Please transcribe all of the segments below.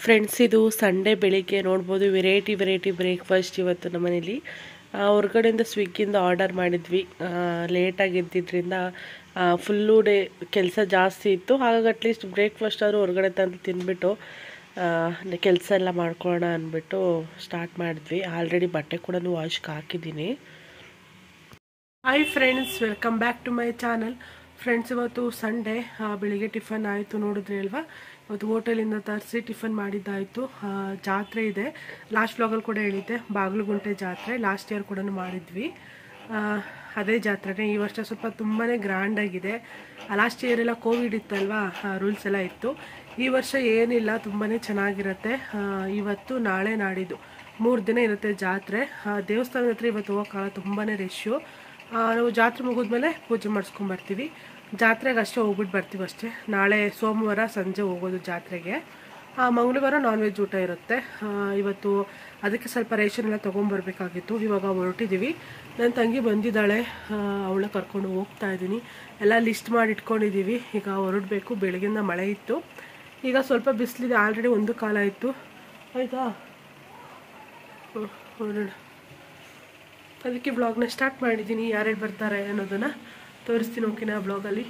friends ಇದು Sunday ಬೆಳಿಗ್ಗೆ ನೋಡ್ಬೋದು ವೆರೈಟಿ ವೆರೈಟಿ ಬ್ರೇಕ್ಫಾಸ್ಟ್ ಇವತ್ತು ನಮ್ಮ ಮನೇಲಿ ಆ, ಹೊರ್ಗಡೆಯಿಂದ ಸ್ವಿಗ್ಗಿಯಿಂದ ಆರ್ಡರ್ ಮಾಡಿದ್ವಿ ಲೇಟಾಗಿ ಎದ್ದಿದ್ರಿಂದ ಫುಲ್ಲು ಡೇ ಕೆಲಸ ಜಾಸ್ತಿ ಇತ್ತು ಹಾಗಾಗಿ ಅಟ್ಲೀಸ್ಟ್ ಬ್ರೇಕ್ಫಾಸ್ಟ್ ಆದರೂ ಹೊರಗಡೆ ತಂದು ತಿಂದ್ಬಿಟ್ಟು ಕೆಲಸ ಎಲ್ಲ ಮಾಡ್ಕೊಳ್ಳೋಣ ಅಂದ್ಬಿಟ್ಟು ಸ್ಟಾರ್ಟ್ ಮಾಡಿದ್ವಿ ಆಲ್ರೆಡಿ ಬಟ್ಟೆ ಕೂಡ ವಾಶ್ಗೆ ಹಾಕಿದ್ದೀನಿ hi friends welcome back to my channel friends ಇವತ್ತು ಸಂಡೇ ಬೆಳಿಗ್ಗೆ ಟಿಫನ್ ಆಯಿತು ನೋಡಿದ್ರಿ ಅಲ್ವಾ ಇವತ್ತು ಹೋಟೆಲಿಂದ ತರಿಸಿ ಟಿಫನ್ ಮಾಡಿದ್ದಾಯಿತು ಜಾತ್ರೆ ಇದೆ ಲಾಸ್ಟ್ ವ್ಲಾಗಲ್ಲಿ ಕೂಡ ಹೇಳಿದ್ದೆ ಬಾಗಿಲುಗುಂಟೆ ಜಾತ್ರೆ ಲಾಸ್ಟ್ ಇಯರ್ ಕೂಡ ಮಾಡಿದ್ವಿ ಆ, ಅದೇ ಜಾತ್ರೆನೇ ಈ ವರ್ಷ ಸ್ವಲ್ಪ ತುಂಬಾ ಗ್ರ್ಯಾಂಡಾಗಿದೆ ಲಾಸ್ಟ್ ಇಯರ್ ಎಲ್ಲ ಕೋವಿಡ್ ಇತ್ತಲ್ವಾ ರೂಲ್ಸ್ ಎಲ್ಲ ಇತ್ತು ಈ ವರ್ಷ ಏನಿಲ್ಲ ತುಂಬಾ ಚೆನ್ನಾಗಿರುತ್ತೆ ಆ, ಇವತ್ತು ನಾಳೆ ನಾಡಿದ್ದು ಮೂರು ದಿನ ಇರುತ್ತೆ ಜಾತ್ರೆ ಆ, ದೇವಸ್ಥಾನದ ಹತ್ರ ಇವತ್ತು ಹೋಗೋಕ್ಕಾಗಲ್ಲ ತುಂಬಾ ರಶ್ಶು ನಾವು ಜಾತ್ರೆ ಮುಗಿದ್ಮೇಲೆ ಪೂಜೆ ಮಾಡಿಸ್ಕೊಂಬರ್ತೀವಿ ಜಾತ್ರೆಗೆ ಅಷ್ಟೇ ಹೋಗ್ಬಿಟ್ಟು ಬರ್ತೀವಿ ಅಷ್ಟೇ ನಾಳೆ ಸೋಮವಾರ ಸಂಜೆ ಹೋಗೋದು ಜಾತ್ರೆಗೆ ಆ, ಮಂಗಳವಾರ ನಾನ್ ವೆಜ್ ಊಟ ಇರುತ್ತೆ ಆ, ಇವತ್ತು ಅದಕ್ಕೆ ಸ್ವಲ್ಪ ರೇಷನ್ ಎಲ್ಲ ತೊಗೊಂಬರ್ಬೇಕಾಗಿತ್ತು ಇವಾಗ ಹೊರಟಿದ್ದೀವಿ ನನ್ನ ತಂಗಿ ಬಂದಿದ್ದಾಳೆ ಅವಳ ಕರ್ಕೊಂಡು ಹೋಗ್ತಾ ಇದ್ದೀನಿ ಎಲ್ಲ ಲಿಸ್ಟ್ ಮಾಡಿ ಇಟ್ಕೊಂಡಿದ್ದೀವಿ ಈಗ ಹೊರಡಬೇಕು ಬೆಳಗಿಂದ ಮಳೆ ಇತ್ತು ಈಗ ಸ್ವಲ್ಪ ಬಿಸಿಲಿದೆ ಆಲ್ರೆಡಿ ಒಂದು ಕಾಲ ಇತ್ತು ಆಯಿತಾ ಹೊರಡ ಅದಕ್ಕೆ ಬ್ಲಾಗ್ನ ಸ್ಟಾರ್ಟ್ ಮಾಡಿದ್ದೀನಿ ಯಾರ್ಯಾರು ಬರ್ತಾರೆ ಅನ್ನೋದನ್ನು ತೋರಿಸ್ತೀನಿ ಓಕೆನಾ ಬ್ಲಾಗಲ್ಲಿ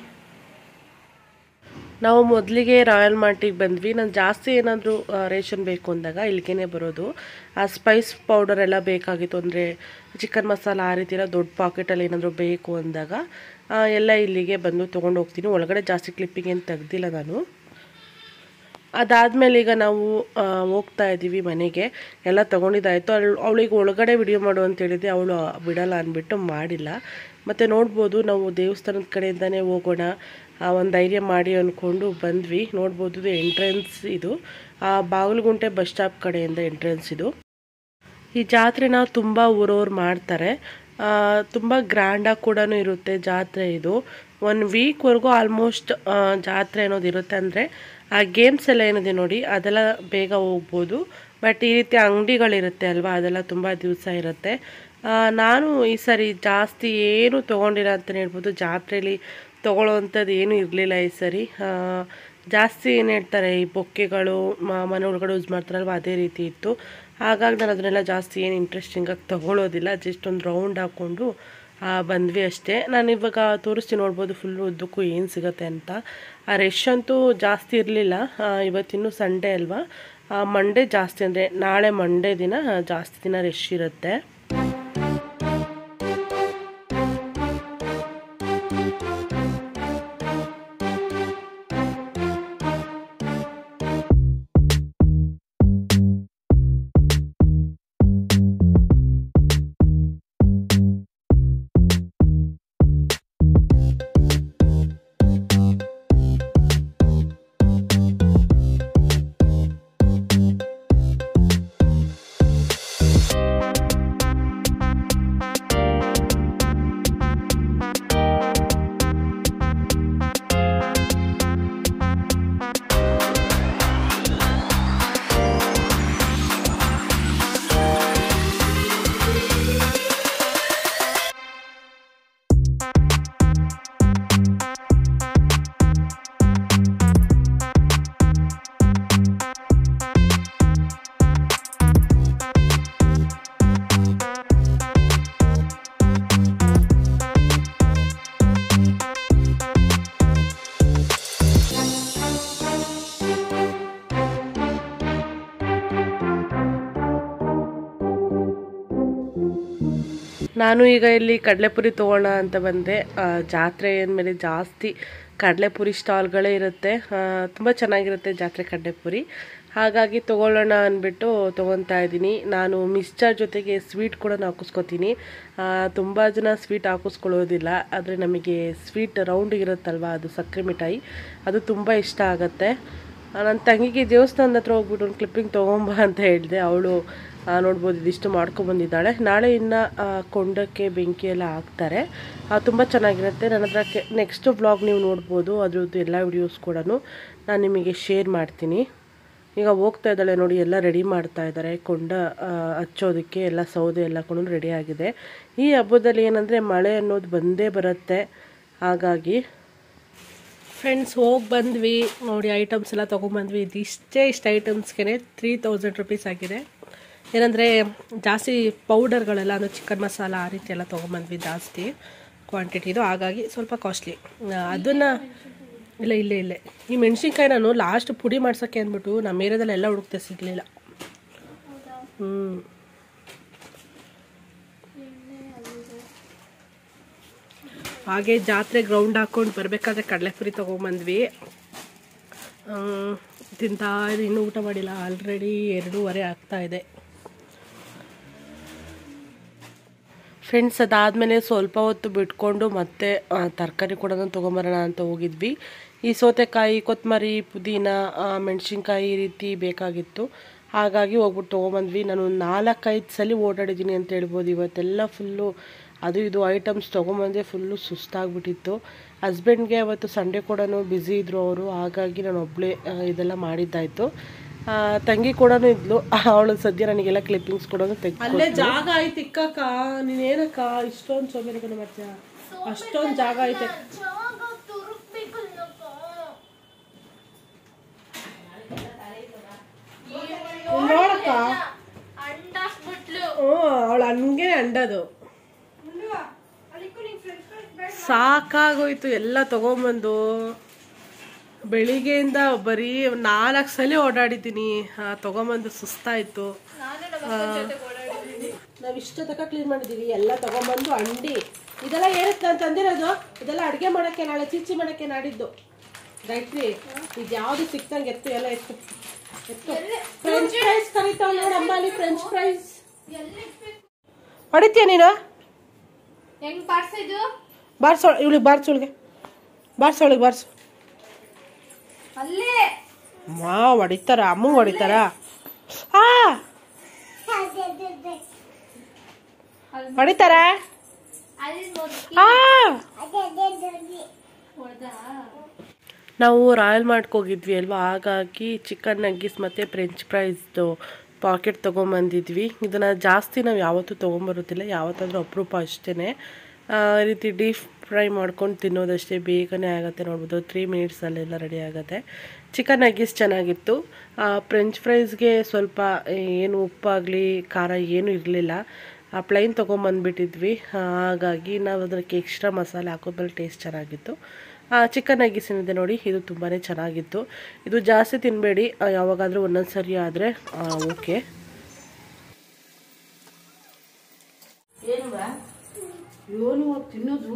ನಾವು ಮೊದಲಿಗೆ ರಾಯಲ್ ಮಾರ್ಟಿಗೆ ಬಂದ್ವಿ ನಾನು ಜಾಸ್ತಿ ಏನಾದರೂ ರೇಷನ್ ಬೇಕು ಅಂದಾಗ ಇಲ್ಲಿಗೆ ಬರೋದು ಆ ಸ್ಪೈಸ್ ಪೌಡರ್ ಎಲ್ಲ ಬೇಕಾಗಿತ್ತು ಅಂದರೆ ಚಿಕನ್ ಮಸಾಲ ಆ ರೀತಿ ಎಲ್ಲ ದೊಡ್ಡ ಪಾಕೆಟಲ್ಲಿ ಏನಾದರೂ ಬೇಕು ಅಂದಾಗ ಆ, ಎಲ್ಲ ಇಲ್ಲಿಗೆ ಬಂದು ತೊಗೊಂಡು ಹೋಗ್ತೀನಿ ಒಳಗಡೆ ಜಾಸ್ತಿ ಕ್ಲಿಪ್ಪಿಂಗ್ ಏನು ತೆಗ್ದಿಲ್ಲ ನಾನು ಅದಾದಮೇಲೆ ಈಗ ನಾವು ಆ, ಹೋಗ್ತಾ ಇದ್ದೀವಿ ಮನೆಗೆ ಎಲ್ಲ ತೊಗೊಂಡಿದ್ದಾಯಿತು ಅವಳು ಅವಳಿಗೆ ಒಳಗಡೆ ವಿಡಿಯೋ ಮಾಡು ಅಂತ ಹೇಳಿದ್ದೆ ಅವಳು ಬಿಡಲ್ಲ ಅಂದ್ಬಿಟ್ಟು ಮಾಡಿಲ್ಲ ಮತ್ತು ನೋಡ್ಬೋದು ನಾವು ದೇವಸ್ಥಾನದ ಕಡೆಯಿಂದನೇ ಹೋಗೋಣ ಒಂದು ಧೈರ್ಯ ಮಾಡಿ ಅಂದ್ಕೊಂಡು ಬಂದ್ವಿ ನೋಡ್ಬೋದು ಇದು ಎಂಟ್ರೆನ್ಸ್ ಇದು ಆ ಬಾಗಲಗುಂಟೆ ಬಸ್ ಸ್ಟಾಪ್ ಕಡೆಯಿಂದ ಎಂಟ್ರೆನ್ಸ್ ಇದು ಈ ಜಾತ್ರೆನ ತುಂಬ ಊರವ್ರು ಮಾಡ್ತಾರೆ ತುಂಬ ಗ್ರ್ಯಾಂಡಾಗಿ ಕೂಡ ಇರುತ್ತೆ ಜಾತ್ರೆ ಇದು ಒನ್ ವೀಕ್ವರೆಗೂ ಆಲ್ಮೋಸ್ಟ್ ಜಾತ್ರೆ ಅನ್ನೋದು ಇರುತ್ತೆ ಅಂದರೆ ಆ ಗೇಮ್ಸ್ ಎಲ್ಲ ಏನಿದೆ ನೋಡಿ ಅದೆಲ್ಲ ಬೇಗ ಹೋಗ್ಬೋದು ಬಟ್ ಈ ರೀತಿ ಅಂಗಡಿಗಳಿರುತ್ತೆ ಅಲ್ವಾ ಅದೆಲ್ಲ ತುಂಬ ದಿವಸ ಇರುತ್ತೆ ಆ, ನಾನು ಈ ಸರಿ ಜಾಸ್ತಿ ಏನು ತೊಗೊಂಡಿಲ್ಲ ಅಂತಲೇ ಹೇಳ್ಬೋದು ಜಾತ್ರೆಯಲ್ಲಿ ತೊಗೊಳ್ಳೋವಂಥದ್ದು ಏನೂ ಇರಲಿಲ್ಲ ಈ ಸರಿ ಆ, ಜಾಸ್ತಿ ಏನು ಹೇಳ್ತಾರೆ ಈ ಬೊಕ್ಕೆಗಳು ಮ- ಮನೆ ಒಳಗಡೆ ಯೂಸ್ ಮಾಡ್ತಾರಲ್ವ ಅದೇ ರೀತಿ ಇತ್ತು ಹಾಗಾಗಿ ನಾನು ಅದನ್ನೆಲ್ಲ ಜಾಸ್ತಿ ಏನು ಇಂಟ್ರೆಸ್ಟಿಂಗಾಗಿ ತೊಗೊಳ್ಳೋದಿಲ್ಲ ಜಸ್ಟ್ ಒಂದು ರೌಂಡ್ ಹಾಕ್ಕೊಂಡು ಆ, ಬಂದ್ವಿ ಅಷ್ಟೇ ನಾನು ಇವಾಗ ತೋರಿಸ್ತೀನಿ ನೋಡ್ಬೋದು ಫುಲ್ಲು ಉದ್ದಕ್ಕೂ ಏನು ಸಿಗುತ್ತೆ ಅಂತ ಆ ರಶ್ ಅಂತೂ ಜಾಸ್ತಿ ಇರಲಿಲ್ಲ ಇವತ್ತಿನ್ನೂ ಸಂಡೇ ಅಲ್ವಾ ಮಂಡೇ ಜಾಸ್ತಿ ಅಂದರೆ ನಾಳೆ ಮಂಡೇ ದಿನ ಜಾಸ್ತಿ ದಿನ ರಶ್ ಇರುತ್ತೆ ನಾನು ಈಗ ಇಲ್ಲಿ ಕಡಲೆಪುರಿ ತೊಗೋಣ ಅಂತ ಬಂದೆ ಆ, ಜಾತ್ರೆ ಅಂದಮೇಲೆ ಜಾಸ್ತಿ ಕಡಲೆಪುರಿ ಸ್ಟಾಲ್ಗಳೇ ಇರುತ್ತೆ ತುಂಬ ಚೆನ್ನಾಗಿರುತ್ತೆ ಜಾತ್ರೆ ಕಡಲೆಪುರಿ ಹಾಗಾಗಿ ತೊಗೊಳ್ಳೋಣ ಅಂದ್ಬಿಟ್ಟು ತೊಗೊತಾ ಇದ್ದೀನಿ ನಾನು ಮಿಕ್ಸ್ಚರ್ ಜೊತೆಗೆ ಸ್ವೀಟ್ ಕೂಡ ಹಾಕಿಸ್ಕೊತೀನಿ ತುಂಬ ಜನ ಸ್ವೀಟ್ ಹಾಕಿಸ್ಕೊಳ್ಳೋದಿಲ್ಲ ಆದರೆ ನಮಗೆ ಸ್ವೀಟ್ ರೌಂಡ್ ಇರುತ್ತಲ್ವ ಅದು ಸಕ್ಕರೆ ಮಿಠಾಯಿ ಅದು ತುಂಬ ಇಷ್ಟ ಆಗುತ್ತೆ ನನ್ನ ತಂಗಿಗೆ ದೇವಸ್ಥಾನದ ಹತ್ರ ಹೋಗ್ಬಿಟ್ಟು ಒಂದು ಕ್ಲಿಪ್ಪಿಂಗ್ ತೊಗೊಂಬ ಅಂತ ಹೇಳಿದೆ ಅವಳು ನೋಡ್ಬೋದು ಇದಿಷ್ಟು ಮಾಡ್ಕೊಬಂದಿದ್ದಾಳೆ ನಾಳೆ ಇನ್ನು ಆ, ಕೊಂಡಕ್ಕೆ ಬೆಂಕಿ ಎಲ್ಲ ಹಾಕ್ತಾರೆ ತುಂಬ ಚೆನ್ನಾಗಿರುತ್ತೆ ನನ್ನ ಹತ್ರ ನೆಕ್ಸ್ಟ್ ವ್ಲಾಗ್ ನೀವು ನೋಡ್ಬೋದು ಅದ್ರದ್ದು ಎಲ್ಲ ವಿಡಿಯೋಸ್ ಕೂಡ ನಾನು ನಿಮಗೆ ಶೇರ್ ಮಾಡ್ತೀನಿ ಈಗ ಹೋಗ್ತಾ ಇದ್ದಾಳೆ ನೋಡಿ ಎಲ್ಲ ರೆಡಿ ಮಾಡ್ತಾ ಇದ್ದಾರೆ ಕೊಂಡ ಆ, ಹಚ್ಚೋದಕ್ಕೆ ಎಲ್ಲ ಸೌದೆ ಎಲ್ಲ ಕೂಡ ರೆಡಿ ಆಗಿದೆ ಈ ಹಬ್ಬದಲ್ಲಿ ಏನಂದರೆ ಮಳೆ ಅನ್ನೋದು ಬಂದೇ ಬರುತ್ತೆ ಹಾಗಾಗಿ ಫ್ರೆಂಡ್ಸ್ ಹೋಗಿ ಬಂದ್ವಿ ನೋಡಿ ಐಟಮ್ಸ್ ಎಲ್ಲ ತೊಗೊಂಬಂದ್ವಿ ಇದಿಷ್ಟೇ ಇಷ್ಟು ಐಟಮ್ಸ್ಗೆ ತ್ರೀ ತೌಸಂಡ್ ರುಪೀಸ್ ಆಗಿದೆ ಏನಂದರೆ ಜಾಸ್ತಿ ಪೌಡರ್ಗಳೆಲ್ಲ ಅಂದರೆ ಚಿಕನ್ ಮಸಾಲ ಆ ರೀತಿ ಎಲ್ಲ ತೊಗೊಂಬಂದ್ವಿ ಜಾಸ್ತಿ ಕ್ವಾಂಟಿಟಿದು ಹಾಗಾಗಿ ಸ್ವಲ್ಪ ಕಾಸ್ಟ್ಲಿ ಅದನ್ನು ಇಲ್ಲ ಇಲ್ಲೇ ಇಲ್ಲೇ ಈ ಮೆಣಸಿನ್ಕಾಯಿ ನಾನು ಲಾಸ್ಟ್ ಪುಡಿ ಮಾಡ್ಸೋಕ್ಕೆ ಅಂದ್ಬಿಟ್ಟು ನಮ್ಮ ಏರಿಯಾದಲ್ಲಿ ಎಲ್ಲ ಹುಡುಕ್ತೆ ಸಿಗಲಿಲ್ಲ ಹ್ಞೂ ಹಾಗೆ ಜಾತ್ರೆ ಗ್ರೌಂಡ್ ಹಾಕ್ಕೊಂಡು ಬರಬೇಕಾದ್ರೆ ಕಡಲೆಪುರಿ ತೊಗೊಂಬಂದ್ವಿ ತಿಂತಾ ಇದೆ ಇನ್ನೂ ಊಟ ಮಾಡಿಲ್ಲ ಆಲ್ರೆಡಿ ಎರಡೂವರೆ ಆಗ್ತಾ ಇದೆ ಫ್ರೆಂಡ್ಸ್ ಅದಾದಮೇಲೆ ಸ್ವಲ್ಪ ಹೊತ್ತು ಬಿಟ್ಕೊಂಡು ಮತ್ತೆ ತರಕಾರಿ ಕೂಡ ತೊಗೊಂಬರೋಣ ಅಂತ ಹೋಗಿದ್ವಿ ಈ ಸೌತೆಕಾಯಿ ಕೊತ್ತಂಬರಿ ಪುದೀನ ಆ, ಮೆಣಸಿನ್ಕಾಯಿ ಈ ರೀತಿ ಬೇಕಾಗಿತ್ತು ಹಾಗಾಗಿ ಹೋಗ್ಬಿಟ್ಟು ತೊಗೊಂಬಂದ್ವಿ ನಾನು ನಾಲ್ಕೈದು ಸಲ ಓಡಾಡಿದ್ದೀನಿ ಅಂತ ಹೇಳ್ಬೋದು ಇವತ್ತೆಲ್ಲ ಫುಲ್ಲು ಅದು ಇದು ಐಟಮ್ಸ್ ತೊಗೊಂಬಂದೆ ಫುಲ್ಲು ಸುಸ್ತಾಗ್ಬಿಟ್ಟಿತ್ತು ಹಸ್ಬೆಂಡ್ಗೆ ಅವತ್ತು ಸಂಡೇ ಕೂಡ ಬ್ಯುಸಿ ಇದ್ದರು ಅವರು ಹಾಗಾಗಿ ನಾನು ಒಬ್ಬಳೇ ಇದೆಲ್ಲ ಮಾಡಿದ್ದಾಯಿತು ಆ, ತಂಗಿ ಕೂಡ ಇದ್ಲು ಅವಳು ಸದ್ಯ ನನಗೆಲ್ಲ ಕ್ಲಿಪ್ಪಿಂಗ್ಸ್ ಕೂಡ ತೆಗ್ದು ಅಲ್ಲೇ ಜಾಗ ಐತೆ ಇಕ್ಕಕ್ಕ ನೀನೇನಕ್ಕ ಇಷ್ಟೊಂದು ಸೋಬೇರಿಕೆ ಮಾಡ್ತೀಯ ಅಷ್ಟೊಂದು ಜಾಗ ಐತೆ ನೋಡಕ್ಕ ಅಂಡಾಕ್ಬಿಟ್ಲು ಹ್ಞೂ ಅವಳು ಹಂಗೆ ಅಂಡದು ಸಾಕಾಗೋಯ್ತು ಎಲ್ಲ ತಗೊಂಬಂದು ಬೆಳಿಗ್ಗೆಯಿಂದ ಬರೀ ನಾಲ್ಕು ಸಲ ಓಡಾಡಿದ್ದೀನಿ ಆ, ತಗೊಂಬಂದು ಸುಸ್ತಾಯ್ತು ನಾನು ನಮ್ಮ ಅಕ್ಕನ್ ಜೊತೆ ಓಡಾಡಿದ್ದೀನಿ ನಾವು ಇಷ್ಟ ತನಕ ಕ್ಲೀನ್ ಮಾಡಿದ್ದೀವಿ ಎಲ್ಲ ತಗೊಂಬಂದು ಅಂಡಿ ಇದೆಲ್ಲ ಏನಕ್ಕೆ ನಾನು ತಂದಿರೋದು ಇದೆಲ್ಲ ಅಡುಗೆ ಮಾಡೋಕ್ಕೆ ನಾಳೆ ಚಿಚ್ಚಿ ಮಾಡೋಕ್ಕೆ ನಾಡಿದ್ದು ಗಾಯತ್ರಿ ಇದು ಯಾವುದು ಸಿಕ್ತಂಗೆ ಎತ್ತು ಎಲ್ಲ ಎತ್ತು ಎತ್ತು ಫ್ರೆಂಚ್ ಫ್ರೈಸ್ ಕರಿತಾವ್ ನೋಡು ಅಮ್ಮಲ್ಲಿ ಫ್ರೆಂಚ್ ಫ್ರೈಸ್ ಎಲ್ಲಿ ಹೊಡಿತೀಯ ನೀನು ಹೆಂಗ್ ಬಾರ್ಸಿದ್ದು ಬಾರ್ಸೋ ಇವಳಿಗೆ ಬಾರ್ಸೋಳಿಗೆ ಬಾರ್ಸೋಳಿಗೆ ಬಾರ್ಸು ಅಲ್ಲೇ ಮಾ ಹೊಡಿತಾರ ಅಮ್ಮಂಗೆ ಹೊಡಿತಾರ ಆ ಹೊಡಿತಾರ ಅಲ್ಲಿ ಮೊದ್ಲು ಆ ಹೊಡ್ದ ನಾವು ರಾಯಲ್ ಮಾರ್ಟ್ಗೆ ಹೋಗಿದ್ವಿ ಅಲ್ವಾ ಹಾಗಾಗಿ ಚಿಕನ್ ನಗ್ಗಿಸ್ ಮತ್ತು ಫ್ರೆಂಚ್ ಫ್ರೈಸ್ದು ಪಾಕೆಟ್ ತೊಗೊಂಬಂದಿದ್ವಿ ಇದನ್ನು ಜಾಸ್ತಿ ನಾವು ಯಾವತ್ತೂ ತೊಗೊಂಬರೋದಿಲ್ಲ ಯಾವತ್ತಾದರೂ ಅಪರೂಪ ಅಷ್ಟೇ ಈ ರೀತಿ ಡೀಪ್ ಫ್ರೈ ಮಾಡ್ಕೊಂಡು ತಿನ್ನೋದಷ್ಟೇ ಬೇಗನೆ ಆಗುತ್ತೆ ನೋಡ್ಬೋದು ತ್ರೀ ಮಿನಿಟ್ಸಲ್ಲೆಲ್ಲ ರೆಡಿ ಆಗುತ್ತೆ ಚಿಕನ್ ನಗ್ಗಿಸ್ ಚೆನ್ನಾಗಿತ್ತು ಫ್ರೆಂಚ್ ಫ್ರೈಸ್ಗೆ ಸ್ವಲ್ಪ ಏನು ಉಪ್ಪಾಗಲಿ ಖಾರ ಏನೂ ಇರಲಿಲ್ಲ ಪ್ಲೈನ್ ತೊಗೊಂಬಂದ್ಬಿಟ್ಟಿದ್ವಿ ಹಾಗಾಗಿ ನಾವು ಅದಕ್ಕೆ ಎಕ್ಸ್ಟ್ರಾ ಮಸಾಲೆ ಹಾಕೋದ್ಮೇಲೆ ಟೇಸ್ಟ್ ಚೆನ್ನಾಗಿತ್ತು ಚಿಕನ್ ನಗ್ಗಿಸ್ ಏನಿದೆ ನೋಡಿ ಇದು ತುಂಬಾ ಚೆನ್ನಾಗಿತ್ತು ಇದು ಜಾಸ್ತಿ ತಿನ್ನಬೇಡಿ ಯಾವಾಗಾದರೂ ಒಂದೊಂದು ಸರಿ ಆದರೆ ಓಕೆ ಏನು ತಿನ್ನೋದು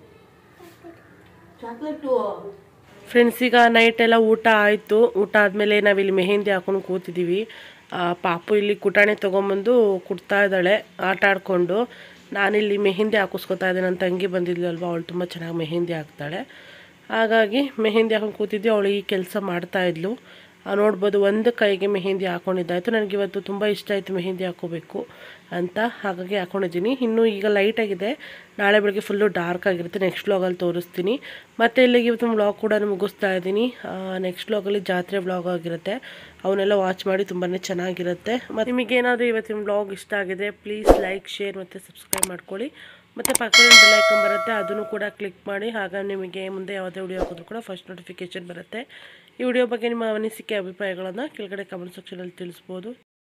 ಚಾಕ್ಲೇಟು ಫ್ರೆಂಡ್ಸ್ ಈಗ ನೈಟ್ ಎಲ್ಲ ಊಟ ಆಯಿತು ಊಟ ಆದಮೇಲೆ ನಾವಿಲ್ಲಿ ಮೆಹಂದಿ ಹಾಕೊಂಡು ಕೂತಿದ್ದೀವಿ ಆ, ಪಾಪು ಇಲ್ಲಿ ಕುಟಾಣಿ ತೊಗೊಂಬಂದು ಕುಡ್ತಾ ಇದ್ದಾಳೆ ಆಟ ಆಡಿಕೊಂಡು ನಾನಿಲ್ಲಿ ಮೆಹಂದಿ ಹಾಕಿಸ್ಕೊತಾ ಇದ್ದೆ ನನ್ನ ತಂಗಿ ಬಂದಿದ್ಲು ಅಲ್ವಾ ಅವಳು ತುಂಬ ಚೆನ್ನಾಗಿ ಮೆಹಂದಿ ಹಾಕ್ತಾಳೆ ಹಾಗಾಗಿ ಮೆಹಂದಿ ಹಾಕೊಂಡು ಕೂತಿದ್ದೆ ಅವಳು ಈ ಕೆಲಸ ಮಾಡ್ತಾ ಇದ್ಲು ಆ, ನೋಡ್ಬೋದು ಒಂದು ಕೈಗೆ ಮೆಹಂದಿ ಹಾಕೊಂಡಿದ್ದಾಯಿತು ನನಗೆ ಇವತ್ತು ತುಂಬ ಇಷ್ಟ ಆಯಿತು ಮೆಹಂದಿ ಹಾಕೋಬೇಕು ಅಂತ ಹಾಗಾಗಿ ಹಾಕೊಂಡಿದ್ದೀನಿ ಇನ್ನು ಈಗ ಲೈಟಾಗಿದೆ ನಾಳೆ ಬೆಳಗ್ಗೆ ಫುಲ್ಲು ಡಾರ್ಕ್ ಆಗಿರುತ್ತೆ ನೆಕ್ಸ್ಟ್ ವ್ಲಾಗಲ್ಲಿ ತೋರಿಸ್ತೀನಿ ಮತ್ತು ಇಲ್ಲಿಗೆ ಇವತ್ತು ವ್ಲಾಗ್ ಕೂಡ ಮುಗಿಸ್ತಾ ಇದ್ದೀನಿ ನೆಕ್ಸ್ಟ್ ವ್ಲಾಗಲ್ಲಿ ಜಾತ್ರೆ ವ್ಲಾಗ್ ಆಗಿರುತ್ತೆ ಅವನ್ನೆಲ್ಲ ವಾಚ್ ಮಾಡಿ ತುಂಬಾ ಚೆನ್ನಾಗಿರುತ್ತೆ ಮತ್ತು ನಿಮಗೇನಾದರೂ ಇವತ್ತಿನ ವ್ಲಾಗ್ ಇಷ್ಟ ಆಗಿದೆ ಪ್ಲೀಸ್ ಲೈಕ್ ಶೇರ್ ಮತ್ತು ಸಬ್ಸ್ಕ್ರೈಬ್ ಮಾಡ್ಕೊಳ್ಳಿ ಮತ್ತು ಪಕ್ಕದಲ್ಲಿ ಬೆಲ್ ಐಕನ್ ಬರುತ್ತೆ ಅದನ್ನು ಕೂಡ ಕ್ಲಿಕ್ ಮಾಡಿ ಆಗ ನಿಮಗೆ ಮುಂದೆ ಯಾವುದೇ ವಿಡಿಯೋ ಹಾಕಿದ್ರು ಕೂಡ ಫಸ್ಟ್ ನೋಟಿಫಿಕೇಶನ್ ಬರುತ್ತೆ ಈ ವಿಡಿಯೋ ಬಗ್ಗೆ ನಿಮ್ಮ ಅನಿಸಿಕೆ ಅಭಿಪ್ರಾಯಗಳನ್ನು ಕೆಳಗಡೆ ಕಮೆಂಟ್ ಸೆಕ್ಷನಲ್ಲಿ ತಿಳಿಸ್ಬೋದು